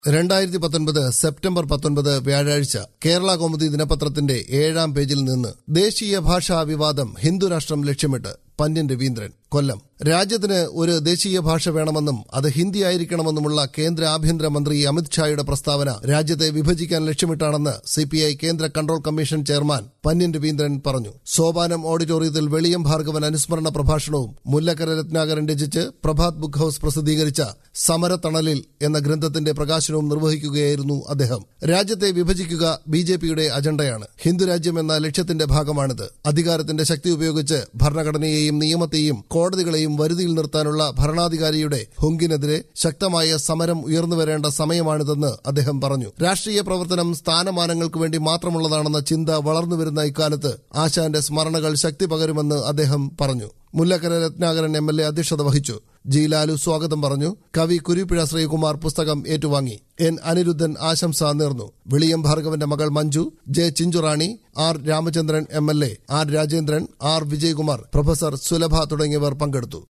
രണ്ടായിരത്തി പത്തൊൻപത് സെപ്റ്റംബർ പത്തൊൻപത് വ്യാഴാഴ്ച കേരള കൗമുദി ദിനപത്രത്തിന്റെ ഏഴാം പേജിൽ നിന്ന് ദേശീയ ഭാഷാ വിവാദം ഹിന്ദുരാഷ്ട്രം ലക്ഷ്യമിട്ട് പന്യൻ രവീന്ദ്രൻ കൊല്ലം രാജ്യത്തിന് ഒരു ദേശീയ ഭാഷ വേണമെന്നും അത് ഹിന്ദി ആയിരിക്കണമെന്നുമുള്ള കേന്ദ്ര ആഭ്യന്തരമന്ത്രി അമിത്ഷായുടെ പ്രസ്താവന രാജ്യത്തെ വിഭജിക്കാൻ ലക്ഷ്യമിട്ടാണെന്ന് സിപിഐ കേന്ദ്ര control commission chairman Panniyan Raveendran പറഞ്ഞു സോപാനം ഓഡിറ്റോറിയത്തിൽ വെളിയം ഭാർഗവൻ അനുസ്മരണ പ്രഭാഷണവും മുല്ലക്കര രത്നാകരൻ രചിച്ച് പ്രഭാത് ബുക്ക് ഹൌസ് പ്രസിദ്ധീകരിച്ച സമരത്തണലിൽ എന്ന ഗ്രന്ഥത്തിന്റെ പ്രകാശനവും നിർവഹിക്കുകയായിരുന്നു അദ്ദേഹം രാജ്യത്തെ വിഭജിക്കുക ബി ജെ പിയുടെ അജണ്ടയാണ് ഹിന്ദുരാജ്യം എന്ന ലക്ഷ്യത്തിന്റെ ഭാഗമാണിത് അധികാരത്തിന്റെ ശക്തി ഉപയോഗിച്ച് ഭരണഘടനയെയും നിയമത്തെയും കോടതികളെയും വരുതിയിൽ നിർത്താനുള്ള ഭരണാധികാരിയുടെ ഹുങ്കിനെതിരെ ശക്തമായ സമരം ഉയർന്നുവരേണ്ട സമയമാണിതെന്ന് അദ്ദേഹം പറഞ്ഞു രാഷ്ട്രീയ പ്രവർത്തനം സ്ഥാനമാനങ്ങൾക്ക് വേണ്ടി മാത്രമുള്ളതാണെന്ന ചിന്ത വളർന്നുവരുന്ന ഇക്കാലത്ത് ആശാന്റെ സ്മരണകൾ ശക്തി പകരുമെന്ന് അദ്ദേഹം പറഞ്ഞു Mullakkara Ratnakaran M L A അധ്യക്ഷത വഹിച്ചു ജി ലാലു സ്വാഗതം പറഞ്ഞു കവി കുരിപ്പിഴ ശ്രീകുമാർ പുസ്തകം ഏറ്റുവാങ്ങി എൻ അനിരുദ്ധൻ ആശംസ നേർന്നു വെളിയം ഭാർഗവന്റെ മകൾ Manju J Chinchurani R Ramachandran M L A R Rajendran R Vijayakumar professor Sulabha തുടങ്ങിയവർ പങ്കെടുത്തു